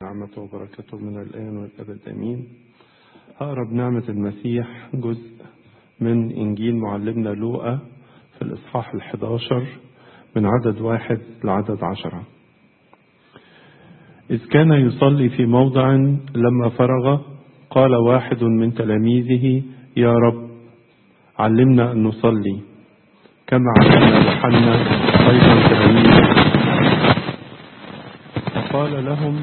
نعمته وبركته من الآن والأبد أمين هقرب نعمة المسيح جزء من إنجيل معلمنا لوقا في الإصحاح الحداشر من عدد واحد لعدد عشرة إذ كان يصلي في موضع لما فرغ قال واحد من تلاميذه يا رب علمنا أن نصلي كما علمنا يوحنا أيضا تلاميذه فقال لهم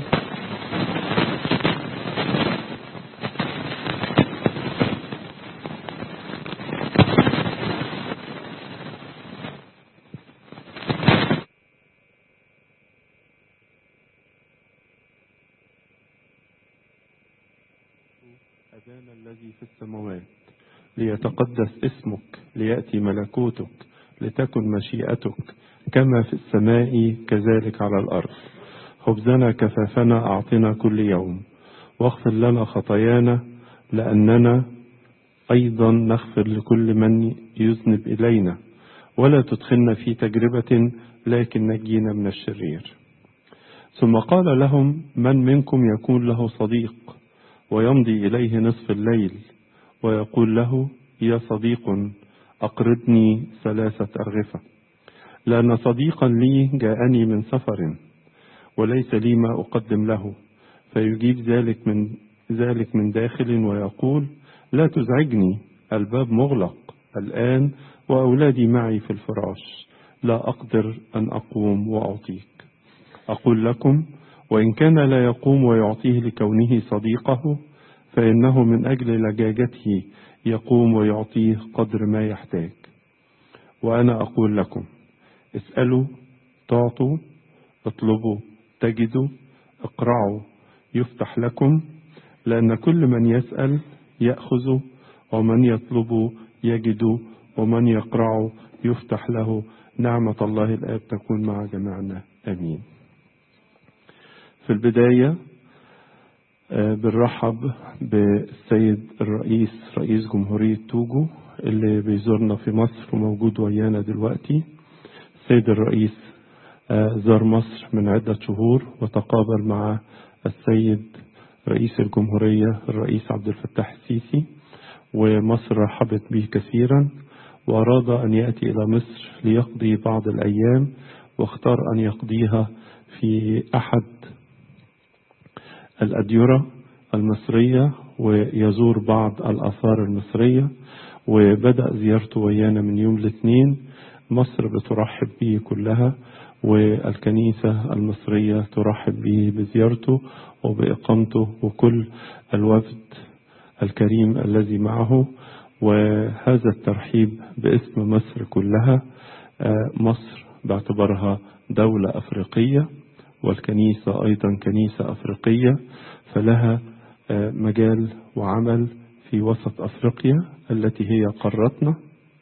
أبانا الذي في السماوات ليتقدس اسمك ليأتي ملكوتك لتكن مشيئتك كما في السماء كذلك على الأرض خبزنا كفافنا أعطنا كل يوم واغفر لنا خطايانا لأننا أيضا نغفر لكل من يذنب إلينا ولا تدخلنا في تجربة لكن نجينا من الشرير ثم قال لهم من منكم يكون له صديق ويمضي إليه نصف الليل ويقول له يا صديق أقرضني ثلاثة أرغفة لأن صديقا لي جاءني من سفر وليس لي ما أقدم له فيجيب ذلك من ذلك من داخل ويقول لا تزعجني الباب مغلق الآن وأولادي معي في الفراش لا أقدر أن أقوم وأعطيك أقول لكم وإن كان لا يقوم ويعطيه لكونه صديقه فإنه من أجل لجاجته يقوم ويعطيه قدر ما يحتاج وأنا أقول لكم اسألوا تعطوا اطلبوا تجدوا اقرعوا يفتح لكم لأن كل من يسأل يأخذ ومن يطلب يجد ومن يقرع يفتح له نعمة الله الآب تكون مع جميعنا آمين في البداية بنرحب بالسيد الرئيس رئيس جمهورية توجو اللي بيزورنا في مصر وموجود ويانا دلوقتي السيد الرئيس زار مصر من عدة شهور وتقابل مع السيد رئيس الجمهورية الرئيس عبد الفتاح السيسي ومصر رحبت به كثيرا وأراد أن يأتي إلى مصر ليقضي بعض الأيام واختار أن يقضيها في أحد الأديرة المصرية ويزور بعض الآثار المصرية وبدأ زيارته ويانا من يوم الاثنين مصر بترحب به كلها والكنيسة المصرية ترحب به بزيارته وبإقامته وكل الوفد الكريم الذي معه وهذا الترحيب باسم مصر كلها مصر باعتبارها دولة أفريقية والكنيسة أيضا كنيسة أفريقية فلها مجال وعمل في وسط أفريقيا التي هي قارتنا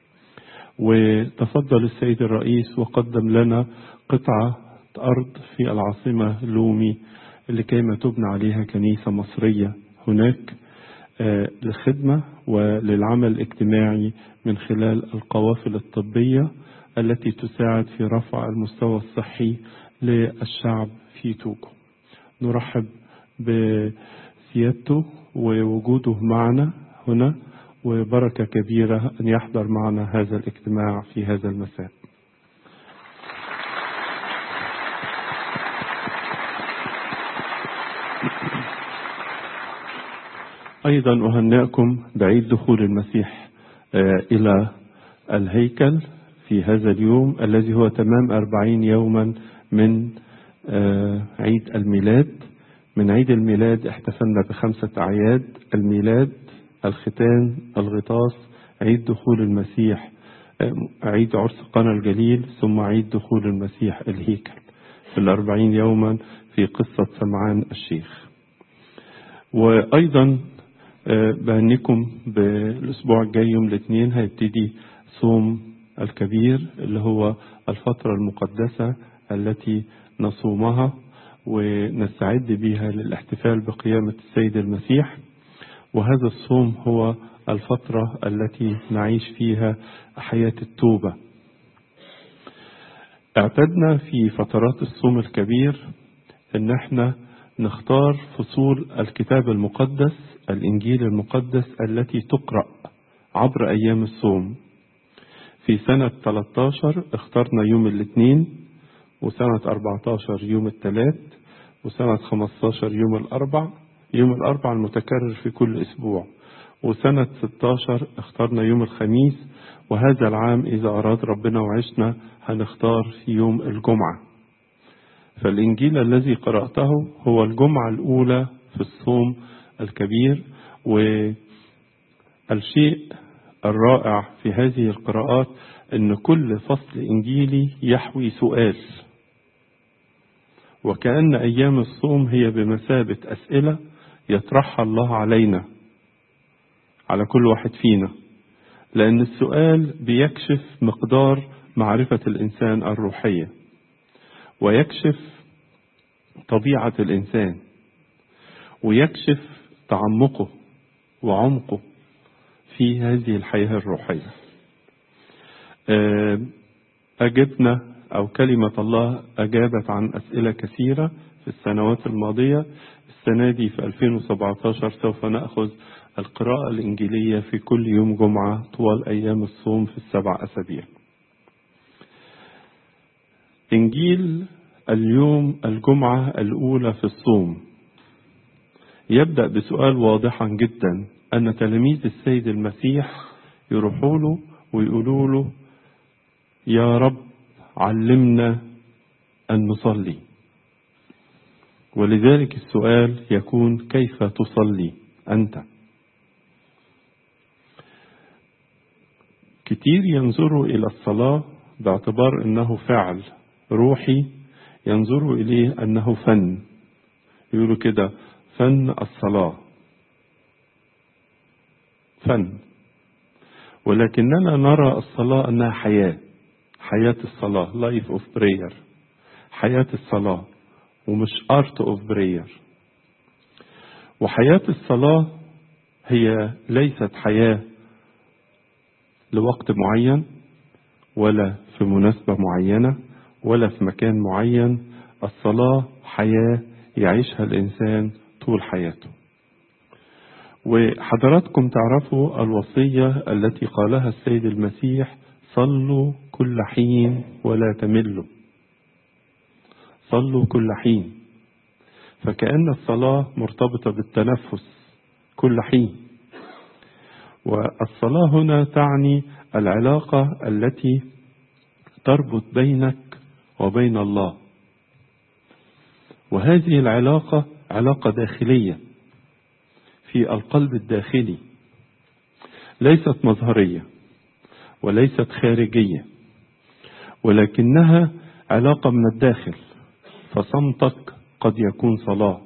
وتفضل السيد الرئيس وقدم لنا قطعة أرض في العاصمة لومي لكيما تبنى عليها كنيسة مصرية هناك للخدمة وللعمل الاجتماعي من خلال القوافل الطبية التي تساعد في رفع المستوى الصحي للشعب في توكو نرحب بسيادته ووجوده معنا هنا وبركة كبيرة أن يحضر معنا هذا الاجتماع في هذا المساء أيضا أهنئكم بعيد دخول المسيح إلى الهيكل في هذا اليوم الذي هو تمام أربعين يوما من عيد الميلاد من عيد الميلاد احتفلنا بخمسة أعياد الميلاد الختان الغطاس عيد دخول المسيح عيد عرس قنا الجليل ثم عيد دخول المسيح الهيكل في الأربعين يوما في قصة سمعان الشيخ وأيضا بهنيكم بالأسبوع الجاي يوم الاثنين هيبتدي صوم الكبير اللي هو الفترة المقدسة التي نصومها ونستعد بها للاحتفال بقيامة السيد المسيح وهذا الصوم هو الفترة التي نعيش فيها حياة التوبة اعتدنا في فترات الصوم الكبير ان احنا نختار فصول الكتاب المقدس الإنجيل المقدس التي تقرأ عبر أيام الصوم في سنة 13 اخترنا يوم الاثنين وسنة 14 يوم الثلاث وسنة 15 يوم الأربع يوم الأربع المتكرر في كل أسبوع وسنة 16 اخترنا يوم الخميس وهذا العام إذا أراد ربنا وعشنا هنختار يوم الجمعة فالإنجيل الذي قرأته هو الجمعة الأولى في الصوم الكبير والشيء الرائع في هذه القراءات أن كل فصل إنجيلي يحوي سؤال وكأن أيام الصوم هي بمثابة أسئلة يطرحها الله علينا على كل واحد فينا لأن السؤال بيكشف مقدار معرفة الإنسان الروحية ويكشف طبيعة الإنسان ويكشف تعمقه وعمقه في هذه الحياة الروحية أجبنا أو كلمة الله أجابت عن أسئلة كثيرة في السنوات الماضية السنة دي في 2017 سوف نأخذ القراءة الإنجيلية في كل يوم جمعة طوال أيام الصوم في السبع أسابيع إنجيل اليوم الجمعة الأولى في الصوم يبدأ بسؤال واضحا جدا أن تلاميذ السيد المسيح يروحوا له ويقولوا له يا رب علمنا أن نصلي ولذلك السؤال يكون كيف تصلي أنت كتير ينظروا إلى الصلاة باعتبار أنه فعل روحي ينظروا إليه أنه فن يقولوا كده فن الصلاة فن ولكننا نرى الصلاة أنها حياة حياة الصلاة life of prayer حياة الصلاة ومش art of prayer وحياة الصلاة هي ليست حياة لوقت معين ولا في مناسبة معينة ولا في مكان معين الصلاة حياة يعيشها الإنسان طول حياته وحضراتكم تعرفوا الوصية التي قالها السيد المسيح صلوا كل حين ولا تملوا صلوا كل حين فكأن الصلاة مرتبطة بالتنفس كل حين والصلاة هنا تعني العلاقة التي تربط بينك وبين الله وهذه العلاقة علاقة داخلية في القلب الداخلي ليست مظهرية وليست خارجية ولكنها علاقة من الداخل فصمتك قد يكون صلاة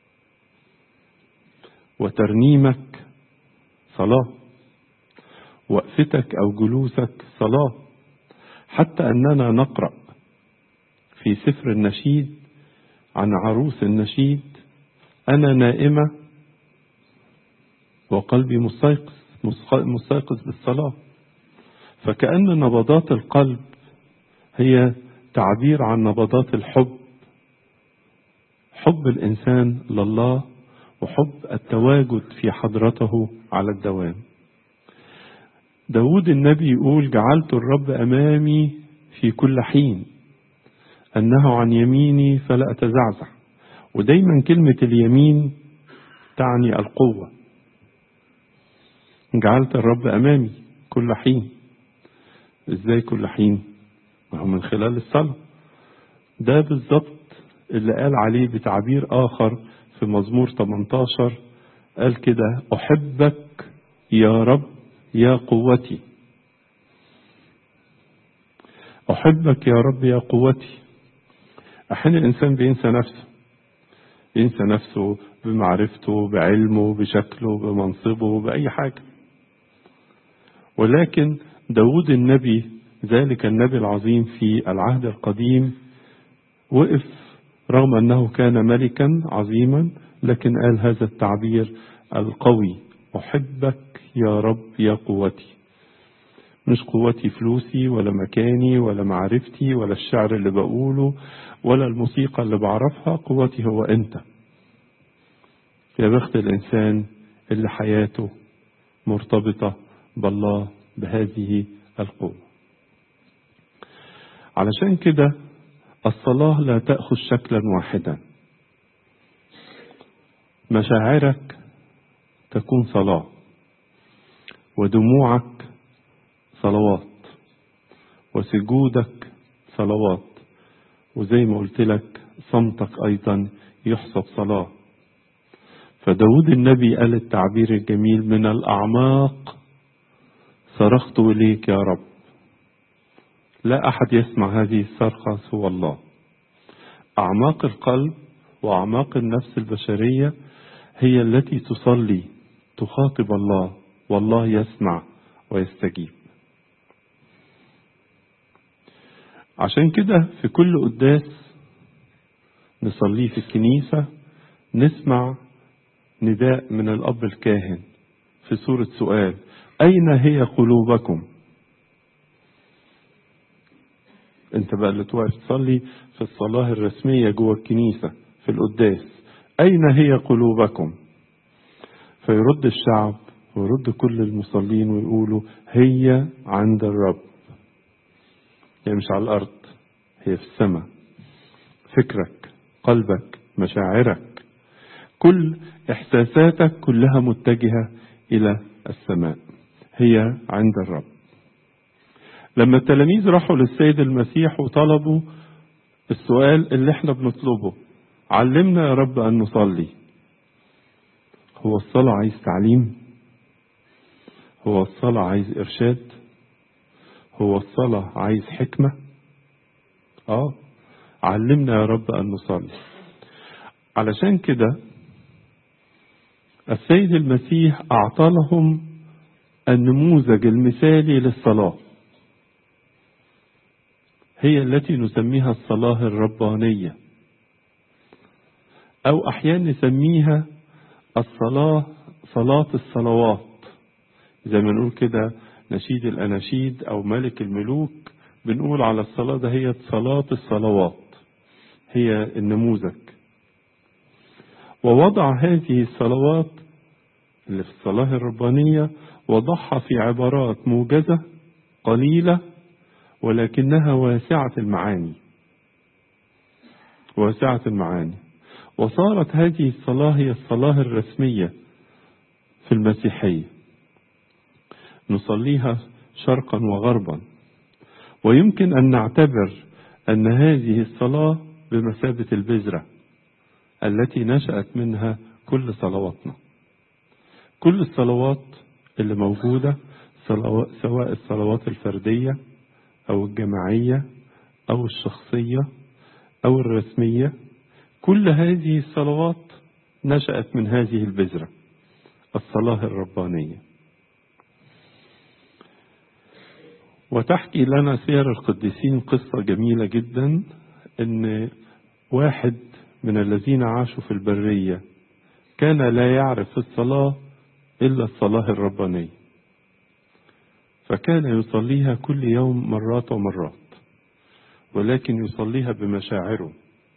وترنيمك صلاة وقفتك أو جلوسك صلاة حتى أننا نقرأ في سفر النشيد عن عروس النشيد أنا نائمة وقلبي مستيقظ مستيقظ بالصلاة فكأن نبضات القلب هي تعبير عن نبضات الحب حب الإنسان لله وحب التواجد في حضرته على الدوام داود النبي يقول جعلت الرب أمامي في كل حين أنه عن يميني فلا أتزعزع ودايما كلمة اليمين تعني القوة جعلت الرب أمامي كل حين إزاي كل حين ما هو من خلال الصلاة ده بالظبط اللي قال عليه بتعبير آخر في مزمور 18 قال كده أحبك يا رب يا قوتي أحبك يا رب يا قوتي أحيانا الإنسان بينسى نفسه ينسى نفسه بمعرفته بعلمه بشكله بمنصبه بأي حاجة ولكن داود النبي ذلك النبي العظيم في العهد القديم وقف رغم أنه كان ملكا عظيما لكن قال هذا التعبير القوي أحبك يا رب يا قوتي مش قوتي فلوسي ولا مكاني ولا معرفتي ولا الشعر اللي بقوله ولا الموسيقى اللي بعرفها قوتي هو أنت يا بخت الإنسان اللي حياته مرتبطة بالله بهذه القوة علشان كده الصلاة لا تأخذ شكلا واحدا مشاعرك تكون صلاة ودموعك صلوات وسجودك صلوات وزي ما قلت لك صمتك أيضا يحسب صلاة فداود النبي قال التعبير الجميل من الأعماق صرخت إليك يا رب لا أحد يسمع هذه الصرخة سوى الله أعماق القلب وأعماق النفس البشرية هي التي تصلي تخاطب الله والله يسمع ويستجيب عشان كده في كل قداس نصليه في الكنيسة نسمع نداء من الأب الكاهن في سورة سؤال أين هي قلوبكم انت بقى اللي توقف تصلي في الصلاة الرسمية جوه الكنيسة في القداس أين هي قلوبكم فيرد الشعب ويرد كل المصلين ويقولوا هي عند الرب يعني مش على الأرض هي في السماء فكرك قلبك مشاعرك كل إحساساتك كلها متجهة إلى السماء هي عند الرب لما التلاميذ راحوا للسيد المسيح وطلبوا السؤال اللي احنا بنطلبه علمنا يا رب أن نصلي هو الصلاة عايز تعليم هو الصلاة عايز إرشاد هو الصلاة عايز حكمة اه علمنا يا رب أن نصلي علشان كده السيد المسيح أعطى لهم النموذج المثالي للصلاة هي التي نسميها الصلاة الربانية أو أحيانا نسميها الصلاة صلاة الصلوات زي ما نقول كده نشيد الأناشيد أو ملك الملوك بنقول على الصلاة ده هي صلاة الصلوات هي النموذج ووضع هذه الصلوات اللي في الصلاة الربانية وضعها في عبارات موجزة قليلة ولكنها واسعة المعاني واسعة المعاني وصارت هذه الصلاة هي الصلاة الرسمية في المسيحية نصليها شرقا وغربا ويمكن أن نعتبر أن هذه الصلاة بمثابة البذرة التي نشأت منها كل صلواتنا كل الصلوات اللي موجودة سواء الصلوات الفردية أو الجماعية أو الشخصية أو الرسمية كل هذه الصلوات نشأت من هذه البذرة الصلاة الربانية وتحكي لنا سير القديسين قصة جميلة جدا ان واحد من الذين عاشوا في البرية كان لا يعرف الصلاة إلا الصلاة الربانية فكان يصليها كل يوم مرات ومرات ولكن يصليها بمشاعره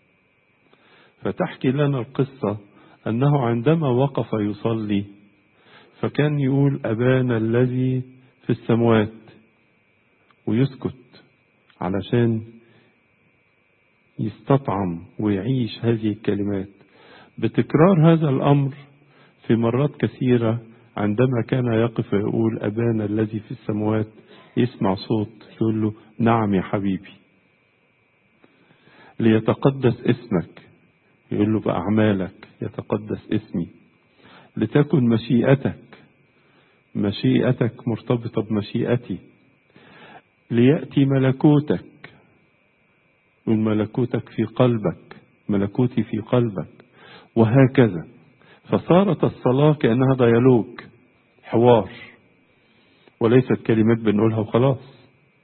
فتحكي لنا القصة أنه عندما وقف يصلي فكان يقول أبانا الذي في السموات ويسكت علشان يستطعم ويعيش هذه الكلمات بتكرار هذا الأمر في مرات كثيرة عندما كان يقف يقول أبانا الذي في السماوات يسمع صوت يقول له نعم يا حبيبي ليتقدس اسمك يقول له بأعمالك يتقدس اسمي لتكن مشيئتك مشيئتك مرتبطة بمشيئتي ليأتي ملكوتك ملكوتك في قلبك ملكوتي في قلبك وهكذا فصارت الصلاة كأنها ديالوج حوار وليست كلمات بنقولها وخلاص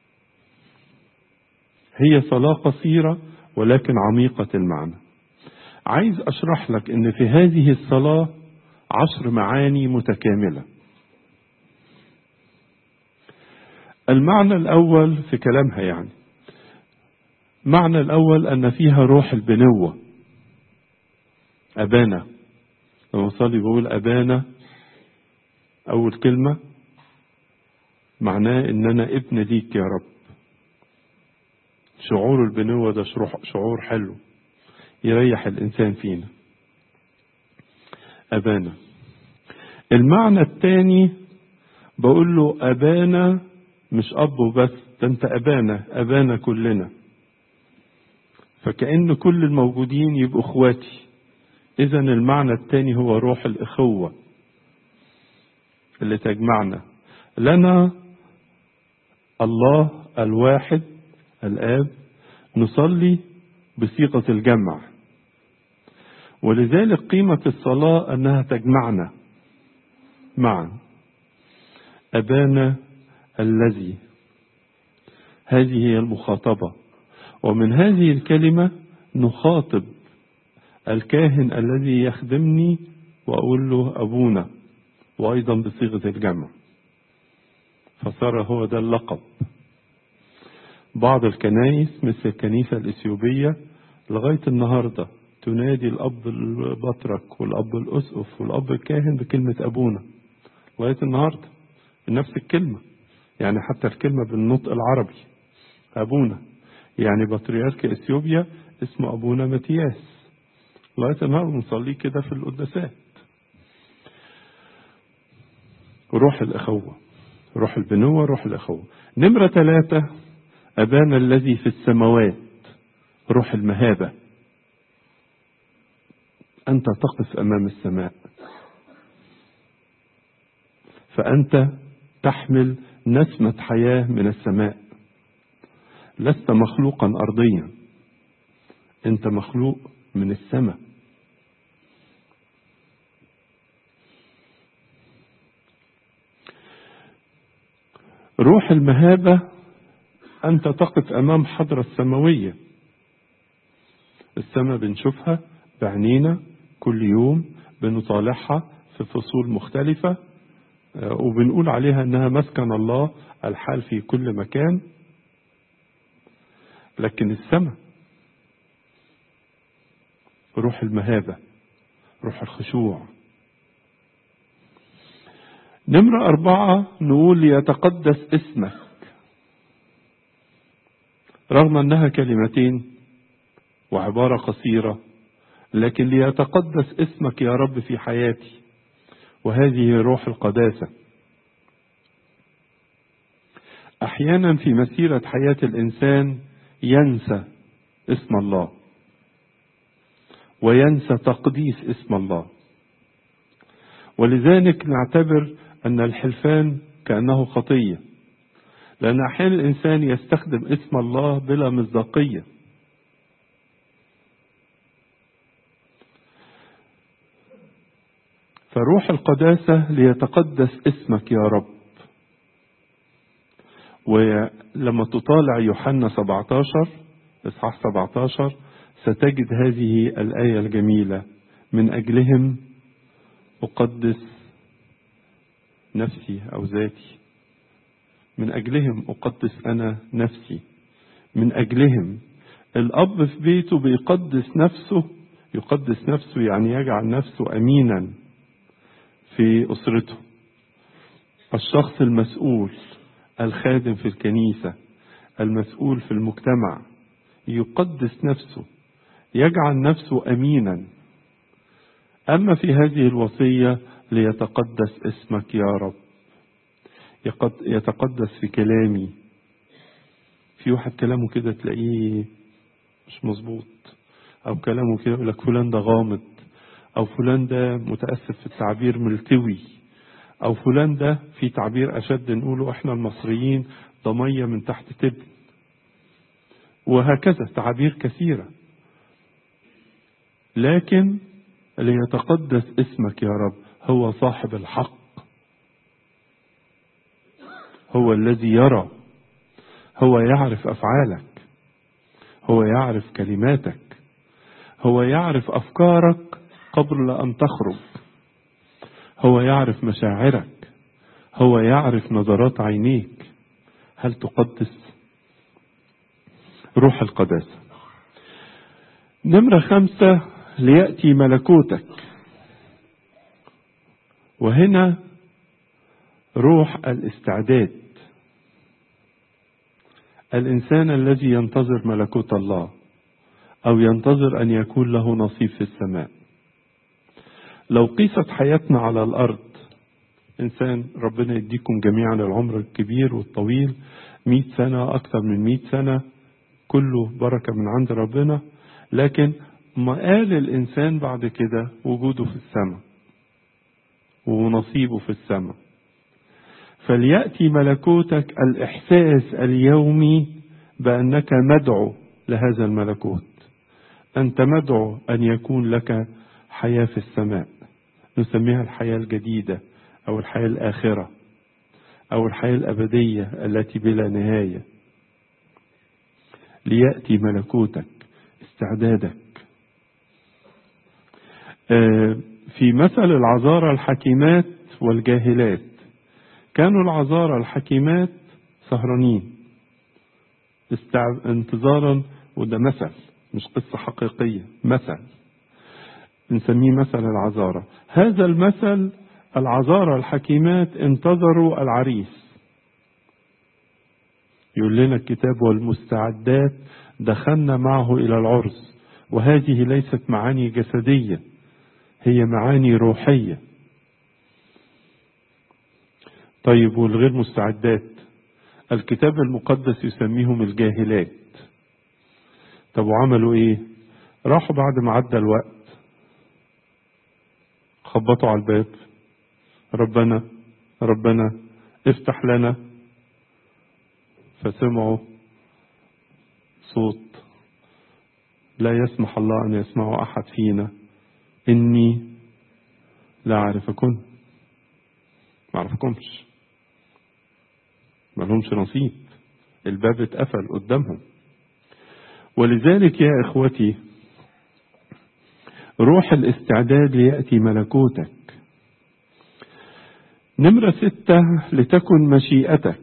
هي صلاة قصيرة ولكن عميقة المعنى عايز أشرح لك أن في هذه الصلاة عشر معاني متكاملة المعنى الأول في كلامها يعني معنى الأول أن فيها روح البنوة أبانا لما أصلي بقول أبانا أول كلمة معناه إن أنا ابن ليك يا رب شعور البنوة ده شعور حلو يريح الإنسان فينا أبانا المعنى الثاني بقول له أبانا مش أب وبس ده أنت أبانا أبانا كلنا فكأن كل الموجودين يبقوا إخواتي إذا المعنى الثاني هو روح الإخوة اللي تجمعنا لنا الله الواحد الآب نصلي بصيغة الجمع ولذلك قيمة الصلاة أنها تجمعنا معا أبانا الذي هذه هي المخاطبة ومن هذه الكلمة نخاطب الكاهن الذي يخدمني وأقول له أبونا وأيضا بصيغة الجمع فصار هو ده اللقب بعض الكنائس مثل الكنيسة الإثيوبية لغاية النهاردة تنادي الأب البطرك والأب الأسقف والأب الكاهن بكلمة أبونا لغاية النهاردة نفس الكلمة يعني حتى الكلمة بالنطق العربي أبونا يعني بطريرك إثيوبيا اسمه أبونا متياس لغاية النهاردة بنصليه كده في القداسات روح الأخوة روح البنوة روح الأخوة نمرة ثلاثة أبانا الذي في السماوات روح المهابة أنت تقف أمام السماء فأنت تحمل نسمة حياة من السماء لست مخلوقا أرضيا أنت مخلوق من السماء روح المهابة أنت تقف أمام حضرة السماوية السماء بنشوفها بعنينا كل يوم بنطالعها في فصول مختلفة وبنقول عليها أنها مسكن الله الحال في كل مكان لكن السماء روح المهابة روح الخشوع نمرة أربعة نقول ليتقدس اسمك رغم أنها كلمتين وعبارة قصيرة لكن ليتقدس اسمك يا رب في حياتي وهذه روح القداسة أحيانا في مسيرة حياة الإنسان ينسى اسم الله وينسى تقديس اسم الله ولذلك نعتبر أن الحلفان كأنه خطية لأن أحيانا الإنسان يستخدم اسم الله بلا مصداقية فروح القداسة ليتقدس اسمك يا رب ولما تطالع يوحنا 17 إصحاح 17 ستجد هذه الآية الجميلة من أجلهم أقدس نفسي أو ذاتي من أجلهم أقدس أنا نفسي من أجلهم الأب في بيته بيقدس نفسه يقدس نفسه يعني يجعل نفسه أمينا في أسرته الشخص المسؤول الخادم في الكنيسة المسؤول في المجتمع يقدس نفسه يجعل نفسه أمينا أما في هذه الوصية ليتقدس اسمك يا رب يتقدس في كلامي في واحد كلامه كده تلاقيه مش مظبوط أو كلامه كده يقول لك فلان ده غامض أو فلان ده متأسف في التعبير ملتوي أو فلان ده في تعبير أشد نقوله إحنا المصريين ده مية من تحت تبن وهكذا تعابير كثيرة لكن ليتقدس اسمك يا رب هو صاحب الحق هو الذي يرى هو يعرف أفعالك هو يعرف كلماتك هو يعرف أفكارك قبل أن تخرج هو يعرف مشاعرك هو يعرف نظرات عينيك هل تقدس روح القداسة نمرة خمسة ليأتي ملكوتك وهنا روح الاستعداد الإنسان الذي ينتظر ملكوت الله أو ينتظر أن يكون له نصيب في السماء لو قيست حياتنا على الأرض إنسان ربنا يديكم جميعا العمر الكبير والطويل مئة سنة أكثر من مئة سنة كله بركة من عند ربنا لكن مقال الإنسان بعد كده وجوده في السماء ونصيبه في السماء فليأتي ملكوتك الإحساس اليومي بأنك مدعو لهذا الملكوت أنت مدعو أن يكون لك حياة في السماء نسميها الحياة الجديدة أو الحياة الآخرة أو الحياة الأبدية التي بلا نهاية ليأتي ملكوتك استعدادك في مثل العذارى الحكيمات والجاهلات كانوا العذارى الحكيمات سهرانين انتظارا وده مثل مش قصة حقيقية مثل نسميه مثل العذارى هذا المثل العذارى الحكيمات انتظروا العريس يقول لنا الكتاب والمستعدات دخلنا معه إلى العرس وهذه ليست معاني جسدية هي معاني روحية طيب والغير مستعدات الكتاب المقدس يسميهم الجاهلات طب وعملوا ايه راحوا بعد ما عدى الوقت خبطوا على الباب ربنا ربنا افتح لنا فسمعوا صوت لا يسمح الله ان يسمعه احد فينا اني لا اعرفكم ما اعرفكمش ما لهمش نصيب الباب اتقفل قدامهم ولذلك يا اخوتي روح الاستعداد ليأتي ملكوتك نمرة ستة لتكن مشيئتك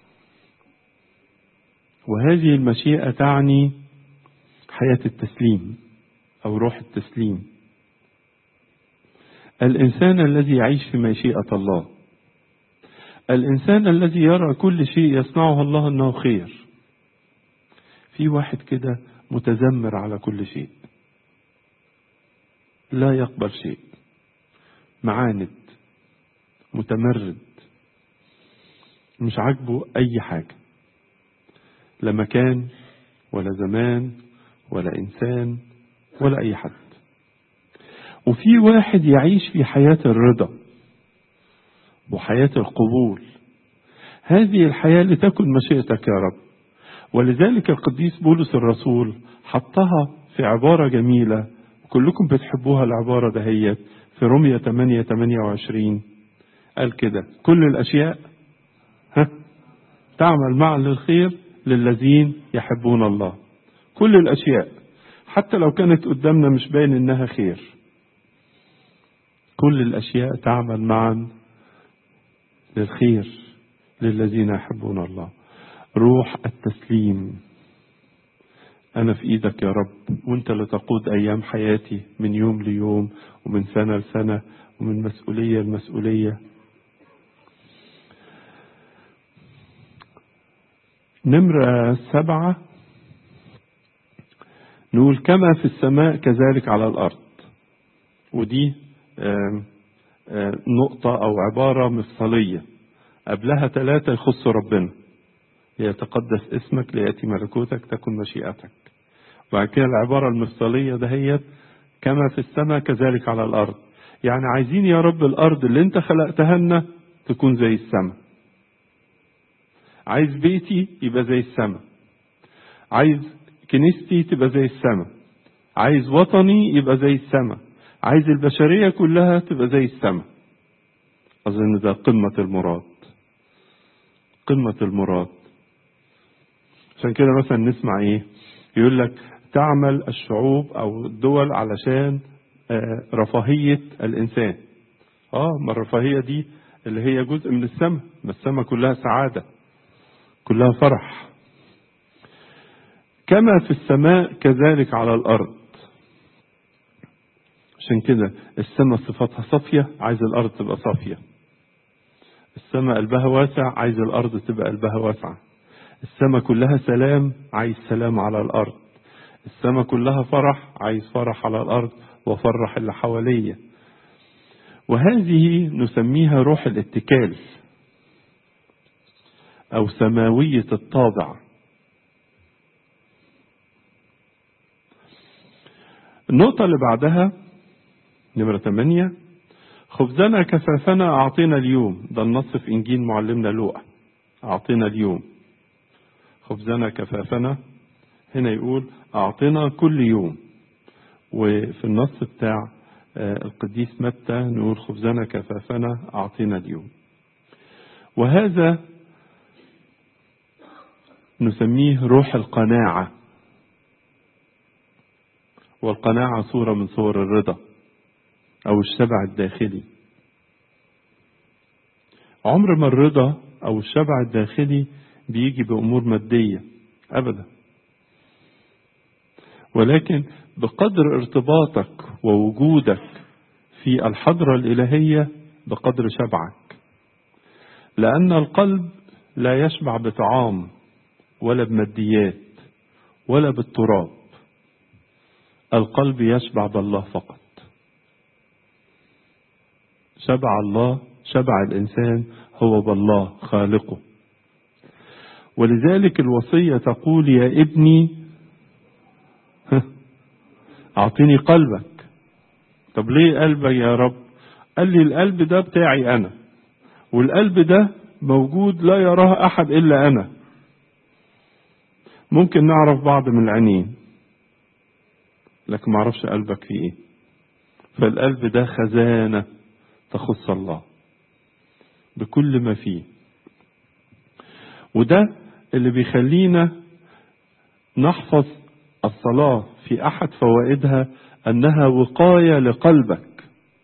وهذه المشيئة تعني حياة التسليم أو روح التسليم الإنسان الذي يعيش في مشيئة الله الإنسان الذي يرى كل شيء يصنعه الله أنه خير في واحد كده متذمر على كل شيء لا يقبل شيء معاند متمرد مش عاجبه أي حاجة لا مكان ولا زمان ولا إنسان ولا أي حد وفي واحد يعيش في حياة الرضا وحياة القبول هذه الحياة لتكن مشيئتك يا رب ولذلك القديس بولس الرسول حطها في عبارة جميلة كلكم بتحبوها العبارة دهيت في رمية 8 28 قال كده كل الأشياء ها تعمل معا للخير للذين يحبون الله كل الأشياء حتى لو كانت قدامنا مش باين إنها خير كل الأشياء تعمل معا للخير للذين يحبون الله روح التسليم أنا في إيدك يا رب وأنت اللي تقود أيام حياتي من يوم ليوم ومن سنة لسنة ومن مسؤولية لمسؤولية نمرة سبعة نقول كما في السماء كذلك على الأرض ودي آم آم نقطة أو عبارة مفصلية قبلها ثلاثة يخص ربنا يتقدس اسمك ليأتي ملكوتك تكن مشيئتك وبعد كده العبارة المفصلية دهيت كما في السماء كذلك على الأرض يعني عايزين يا رب الأرض اللي انت خلقتها لنا تكون زي السماء عايز بيتي يبقى زي السماء عايز كنيستي تبقى زي السماء عايز وطني يبقى زي السماء عايز البشرية كلها تبقى زي السماء أظن ده قمة المراد قمة المراد عشان كده مثلا نسمع ايه يقول لك تعمل الشعوب او الدول علشان رفاهية الانسان اه ما الرفاهية دي اللي هي جزء من السماء ما السماء كلها سعادة كلها فرح كما في السماء كذلك على الارض عشان كده السماء صفاتها صافية عايز الأرض تبقى صافية السماء قلبها واسع عايز الأرض تبقى قلبها واسعة السماء كلها سلام عايز سلام على الأرض السماء كلها فرح عايز فرح على الأرض وفرح اللي حواليا وهذه نسميها روح الاتكال أو سماوية الطابع النقطة اللي بعدها نمرة 8 خبزنا كفافنا أعطينا اليوم ده النص في إنجيل معلمنا لوقا أعطينا اليوم خبزنا كفافنا هنا يقول أعطنا كل يوم وفي النص بتاع القديس متى نقول خبزنا كفافنا أعطينا اليوم وهذا نسميه روح القناعة والقناعة صورة من صور الرضا أو الشبع الداخلي عمر ما الرضا أو الشبع الداخلي بيجي بأمور مادية أبدا ولكن بقدر ارتباطك ووجودك في الحضرة الإلهية بقدر شبعك لأن القلب لا يشبع بطعام ولا بماديات ولا بالتراب القلب يشبع بالله فقط شبع الله شبع الإنسان هو بالله خالقه ولذلك الوصية تقول يا ابني أعطيني قلبك طب ليه قلبك يا رب قال لي القلب ده بتاعي أنا والقلب ده موجود لا يراه أحد إلا أنا ممكن نعرف بعض من العينين لكن ما اعرفش قلبك فيه ايه فالقلب ده خزانة تخص الله بكل ما فيه وده اللي بيخلينا نحفظ الصلاة في أحد فوائدها أنها وقاية لقلبك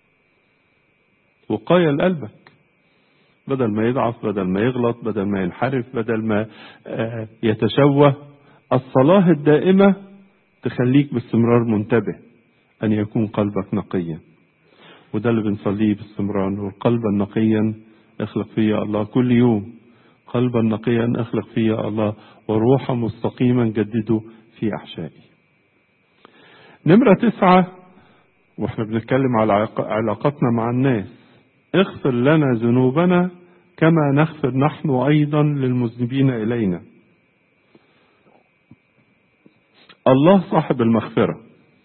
وقاية لقلبك بدل ما يضعف بدل ما يغلط بدل ما ينحرف بدل ما يتشوه الصلاة الدائمة تخليك باستمرار منتبه أن يكون قلبك نقيا وده اللي بنصليه باستمرار نقول قلبا نقيا اخلق فيا الله كل يوم قلبا نقيا اخلق فيا الله وروحا مستقيما جدده في أحشائي نمرة تسعة واحنا بنتكلم على علاقتنا مع الناس اغفر لنا ذنوبنا كما نغفر نحن أيضا للمذنبين إلينا الله صاحب المغفرة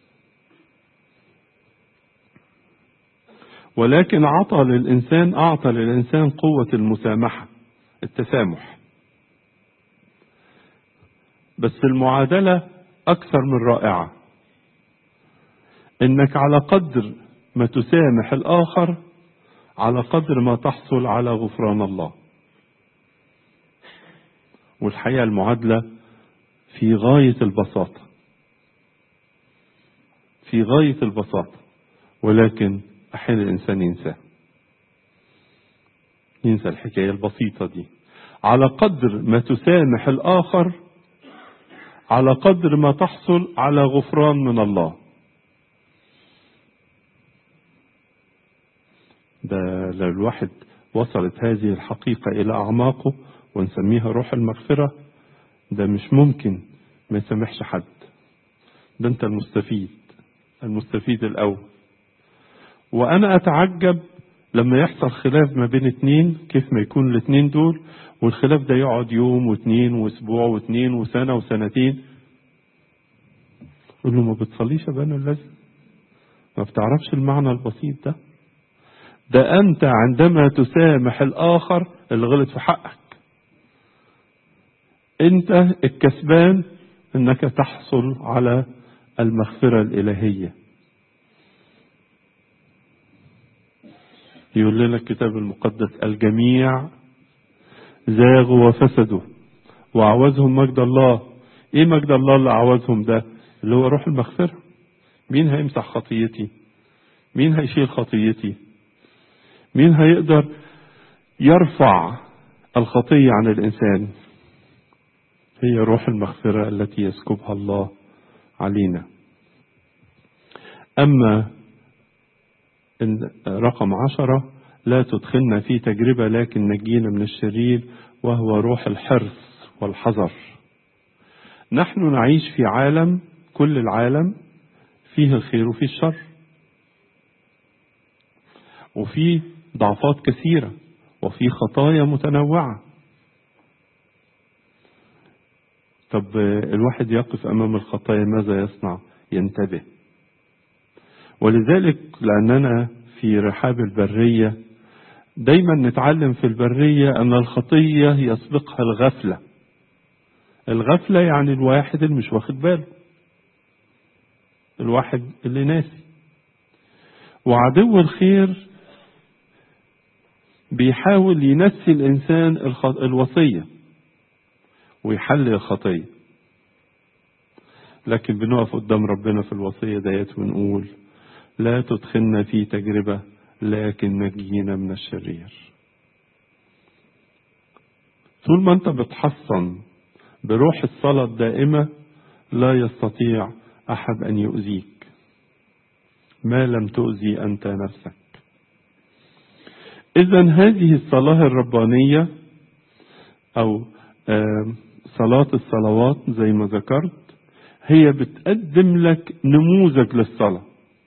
ولكن عطى للإنسان أعطى للإنسان قوة المسامحة التسامح بس المعادلة أكثر من رائعة إنك على قدر ما تسامح الآخر على قدر ما تحصل على غفران الله والحقيقة المعادلة في غاية البساطة في غاية البساطة ولكن أحيانا الإنسان ينساه ينسى الحكاية البسيطة دي على قدر ما تسامح الآخر على قدر ما تحصل على غفران من الله ده لو الواحد وصلت هذه الحقيقة إلى أعماقه ونسميها روح المغفرة ده مش ممكن ما يسامحش حد ده أنت المستفيد المستفيد الأول وأنا أتعجب لما يحصل خلاف ما بين اتنين كيف ما يكون الاتنين دول والخلاف ده يقعد يوم واتنين واسبوع واتنين وسنة وسنتين يقول له ما بتصليش يا بني الذي ما بتعرفش المعنى البسيط ده ده أنت عندما تسامح الآخر اللي غلط في حقك أنت الكسبان أنك تحصل على المغفرة الإلهية يقول لنا الكتاب المقدس الجميع زاغوا وفسدوا وعوزهم مجد الله ايه مجد الله اللي عوزهم ده اللي هو روح المغفرة مين هيمسح خطيتي مين هيشيل خطيتي مين هيقدر يرفع الخطية عن الإنسان هي روح المغفرة التي يسكبها الله علينا أما إن رقم عشرة لا تدخلنا في تجربة لكن نجينا من الشرير وهو روح الحرص والحذر نحن نعيش في عالم كل العالم فيه الخير وفيه الشر وفيه ضعفات كثيرة وفي خطايا متنوعة طب الواحد يقف أمام الخطايا ماذا يصنع ينتبه ولذلك لأننا في رحاب البرية دايما نتعلم في البرية أن الخطية يسبقها الغفلة الغفلة يعني الواحد اللي مش واخد باله الواحد اللي ناسي وعدو الخير بيحاول ينسي الإنسان الوصية ويحلل الخطية لكن بنقف قدام ربنا في الوصية ديت ونقول لا تدخلنا في تجربة لكن نجينا من الشرير طول ما انت بتحصن بروح الصلاة الدائمة لا يستطيع أحد أن يؤذيك ما لم تؤذي أنت نفسك إذا هذه الصلاة الربانية أو صلاة الصلوات زي ما ذكرت هي بتقدم لك نموذج للصلاة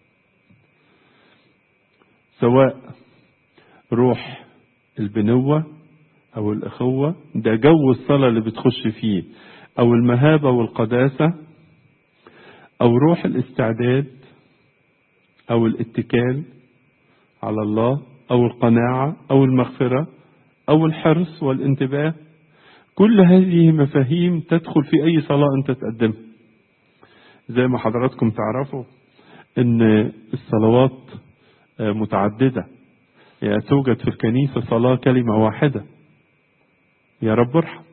سواء روح البنوة أو الأخوة ده جو الصلاة اللي بتخش فيه أو المهابة والقداسة أو روح الاستعداد أو الاتكال على الله أو القناعة أو المغفرة أو الحرص والانتباه كل هذه مفاهيم تدخل في أي صلاة أنت تقدمها زي ما حضراتكم تعرفوا أن الصلوات متعددة يعني توجد في الكنيسة صلاة كلمة واحدة يا رب ارحم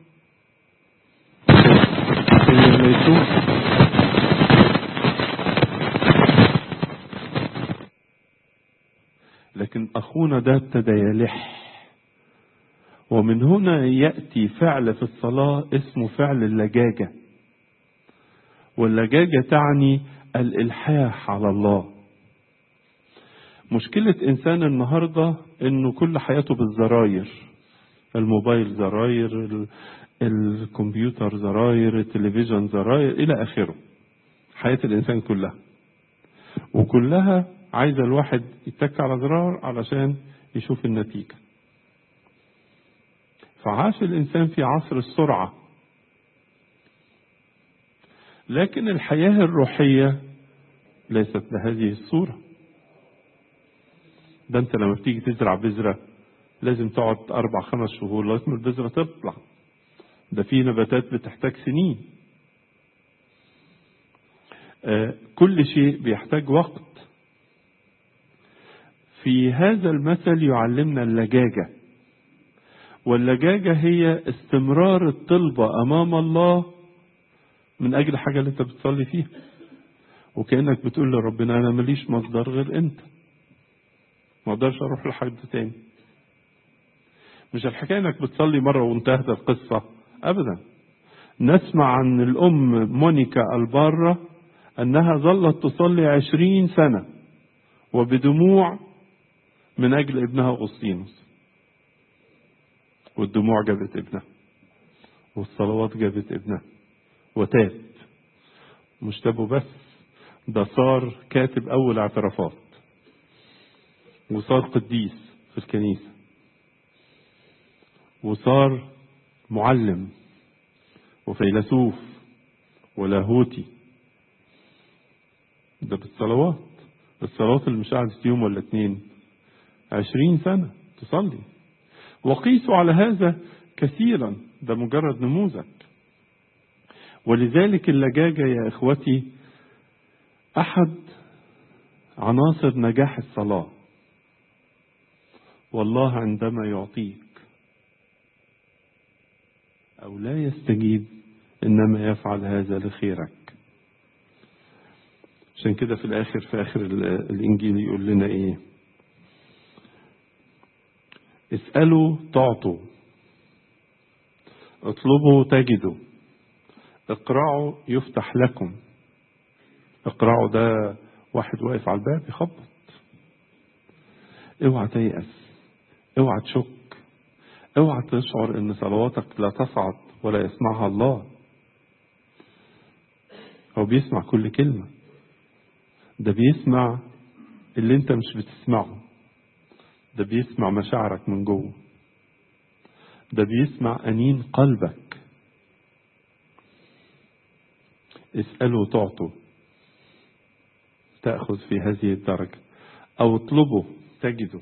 لكن أخونا ده ابتدى يلح ومن هنا يأتي فعل في الصلاة اسمه فعل اللجاجة واللجاجة تعني الإلحاح على الله مشكلة إنسان النهاردة إنه كل حياته بالزراير الموبايل زراير الكمبيوتر زراير التلفزيون زراير إلى آخره حياة الإنسان كلها وكلها عايزة الواحد يتك على زرار علشان يشوف النتيجة فعاش الإنسان في عصر السرعة لكن الحياة الروحية ليست بهذه الصورة ده انت لما بتيجي تزرع بذرة لازم تقعد أربع خمس شهور لغاية ما البذرة تطلع ده في نباتات بتحتاج سنين آه كل شيء بيحتاج وقت في هذا المثل يعلمنا اللجاجة واللجاجة هي استمرار الطلبة أمام الله من أجل حاجة اللي أنت بتصلي فيها وكأنك بتقول لربنا أنا ماليش مصدر غير أنت ما اقدرش اروح لحد تاني مش الحكايه انك بتصلي مره وانتهت القصه ابدا نسمع عن الام مونيكا الباره انها ظلت تصلي عشرين سنه وبدموع من اجل ابنها اغسطينوس والدموع جابت ابنها والصلوات جابت ابنها وتاب مش تابه بس ده صار كاتب اول اعترافات وصار قديس في الكنيسة وصار معلم وفيلسوف ولاهوتي ده بالصلوات الصلوات اللي مش قعدت يوم ولا اتنين عشرين سنة تصلي وقيسوا على هذا كثيرا ده مجرد نموذج ولذلك اللجاجة يا إخوتي أحد عناصر نجاح الصلاة والله عندما يعطيك أو لا يستجيب إنما يفعل هذا لخيرك عشان كده في الآخر في آخر الإنجيل يقول لنا إيه اسألوا تعطوا اطلبوا تجدوا اقرعوا يفتح لكم اقرعوا ده واحد واقف على الباب يخبط اوعى تيأس اوعى تشك اوعى تشعر ان صلواتك لا تصعد ولا يسمعها الله هو بيسمع كل كلمة ده بيسمع اللي انت مش بتسمعه ده بيسمع مشاعرك من جوه ده بيسمع أنين قلبك اسألوا تعطوا تأخذ في هذه الدرجة أو اطلبوا تجدوا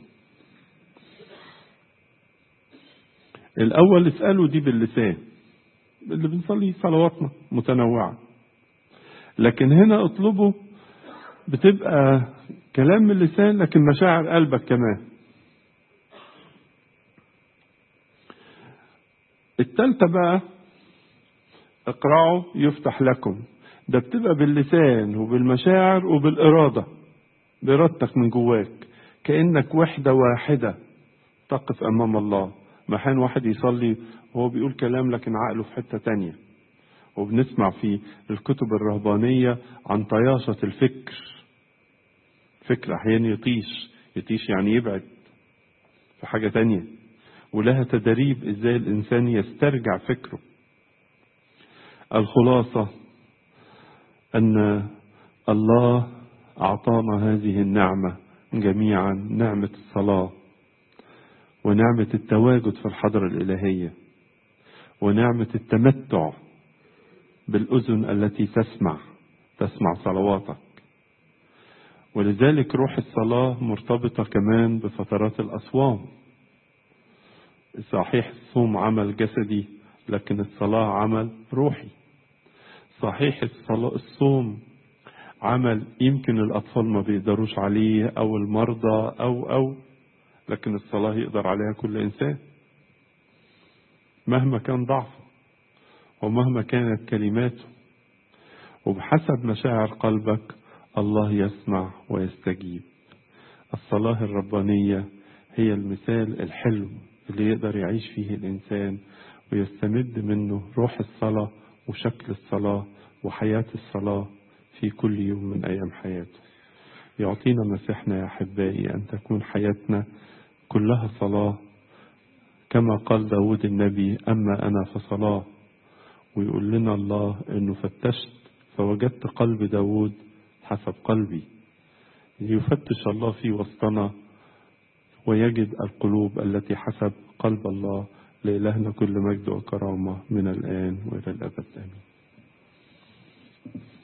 الأول اسألوا دي باللسان اللي بنصلي صلواتنا متنوعة لكن هنا اطلبوا بتبقى كلام من اللسان لكن مشاعر قلبك كمان التالتة بقى اقرعوا يفتح لكم ده بتبقى باللسان وبالمشاعر وبالإرادة بإرادتك من جواك كأنك وحدة واحدة تقف أمام الله محان واحد يصلي وهو بيقول كلام لكن عقله في حتة تانية وبنسمع في الكتب الرهبانية عن طياشة الفكر فكر أحيانا يطيش يطيش يعني يبعد في حاجة تانية ولها تدريب ازاي الانسان يسترجع فكره الخلاصة ان الله اعطانا هذه النعمة جميعا نعمة الصلاة ونعمة التواجد في الحضرة الإلهية ونعمة التمتع بالأذن التي تسمع تسمع صلواتك ولذلك روح الصلاة مرتبطة كمان بفترات الأصوام صحيح الصوم عمل جسدي لكن الصلاة عمل روحي صحيح الصلاة الصوم عمل يمكن الأطفال ما بيقدروش عليه أو المرضى أو أو لكن الصلاة يقدر عليها كل إنسان مهما كان ضعفه ومهما كانت كلماته وبحسب مشاعر قلبك الله يسمع ويستجيب الصلاة الربانية هي المثال الحلو اللي يقدر يعيش فيه الإنسان ويستمد منه روح الصلاة وشكل الصلاة وحياة الصلاة في كل يوم من أيام حياته يعطينا مسيحنا يا أحبائي أن تكون حياتنا كلها صلاة كما قال داود النبي أما أنا فصلاة ويقول لنا الله أنه فتشت فوجدت قلب داود حسب قلبي يفتش الله في وسطنا ويجد القلوب التي حسب قلب الله لإلهنا كل مجد وكرامة من الآن وإلى الأبد آمين